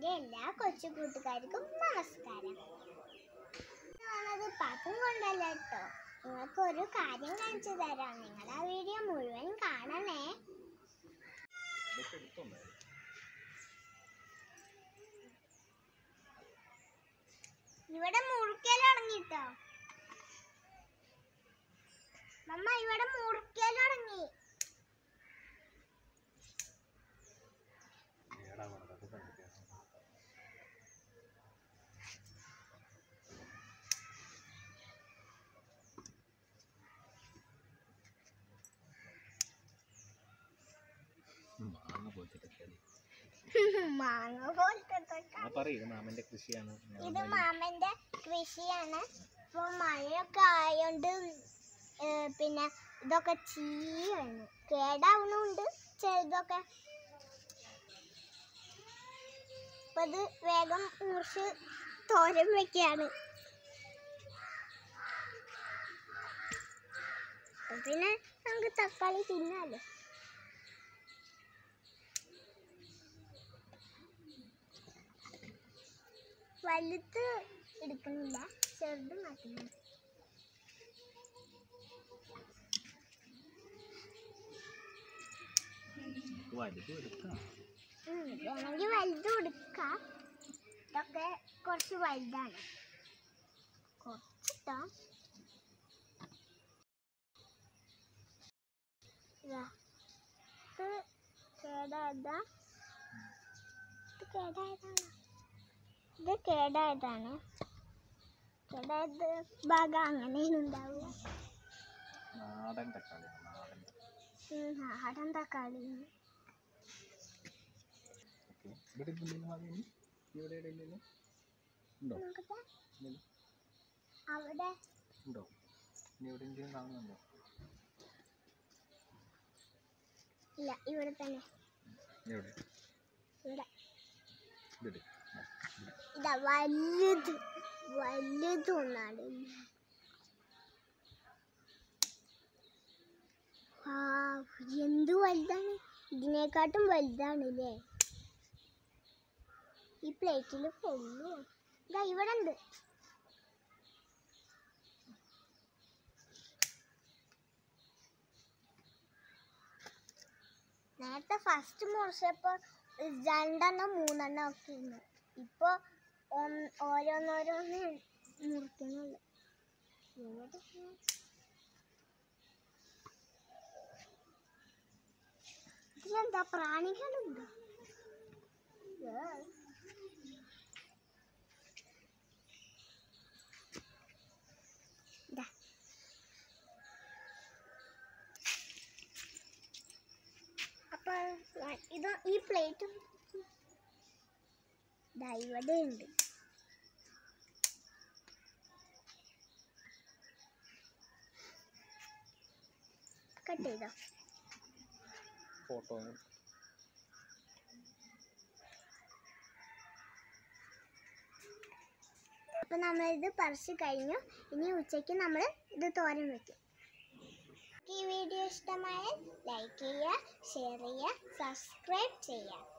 എൻ്റെ എല്ലാ കൊച്ചു കൂട്ടുകാർക്കും നമസ്കാരം ഞാനത് പത്തും കൊണ്ടല്ല കേട്ടോ നിങ്ങൾക്ക് ഒരു കാര്യം കാണിച്ചു തരാം നിങ്ങൾ ആ വീഡിയോ മുഴുവൻ കാണണേ ഇതൊക്കെ എടുത്തോണ്ടായിരുന്നു ഇവിടെ മുറുക്കൽ തുടങ്ങിട്ടോ മമ്മ ഇവിടെ മുറുക്കൽ തുടങ്ങി ഏടാ പറഞ്ഞത് കണ്ടിട്ട് മാങ്ങ പോയിട്ടൊക്കെയാണ് മാങ്ങ പോലത്തെ തൊക്ക. ആ പറയും മാമന്റെ കൃഷിയാണ് ഇത് മാമന്റെ കൃഷിയാണ് ഇപ്പൊ മഴയൊക്കെ ആയോണ്ട് ഏ, പിന്നെ ഇതൊക്കെ ചീയാണ് കേടാവുന്നുണ്ട് ചെറുതൊക്കെ അപ്പൊ ഇത് വേഗം മുറിച്ച് തോരൻ വെക്കാണ് അപ്പൊ പിന്നെ നമുക്ക് തക്കാളി തിന്നാലോ വലുത് എടുക്കണില്ല ചെറുത് മാറ്റുന്നു വലുത് എടുക്കാം ഉം, വേണമെങ്കിൽ വലുത് കൊടുക്കാം ഇതൊക്കെ കുറച്ച് വലുതാണ് കുറച്ചിട്ടോ ഇതാ. ഇത് കേടായതാ ഇത് കേടായതാണ് ഇത് കേടായതാണ് കേടായത് ഭാഗം അങ്ങനെയാണ് ഉണ്ടാവുക നാടൻ തക്കാളിയാണ് നാടൻ ഉം, നാടൻ തക്കാളി ഓക്കെ ഇവിടെ എന്തെങ്കിലും വാങ്ങി ഇവിടെ എവിടെയെങ്കിലും ഉണ്ടോ നോക്കട്ടെ ഇല്ലല്ലോ. അവിടെ ഉണ്ടോ ഇനി എവിടെയെങ്കിലും വാങ്ങുന്നുണ്ടോ ഇല്ല ഇവിടെ തന്നെ എവിടെ ഇവിടെ ഇവിടെ ഇതാ വലുത് വലുത് ഒന്നാണ് ആ എന്ത് വലുതാണ് ഇതിനെക്കാട്ടും വലുതാണ് അല്ലേ ഈ പ്ലേറ്റിൽ കൊള്ളു ഇതാ ഇവിടെ ഉണ്ട് നേരത്തെ ഫസ്റ്റ് മുറിച്ചപ്പോൾ രണ്ടെണ്ണം മൂന്നെണ്ണം ഒക്കെ ഇരുന്നു ഇപ്പോൾ ഓരോന്നോരോന്ന് മുറിക്കുന്നുള്ളു ഇവിടെ ഇതിലെന്താ പ്രാണികളുണ്ടോ ഏ. ദാ. അപ്പൊ ഞാൻ ഇത് ഈ പ്ലേറ്റ് ഇവിടെ ഉണ്ട് കട്ട് ചെയ്തോ ഫോട്ടോ അപ്പൊ നമ്മളിത് പറിച്ച് കഴിഞ്ഞു ഇനി ഉച്ചയ്ക്ക് നമ്മൾ ഇത് തോരൻ വെക്കും ഈ വീഡിയോ ഇഷ്ടമായ ലൈക്ക് ചെയ്യുക ഷെയർ ചെയ്യുക സബ്സ്ക്രൈബ് ചെയ്യുക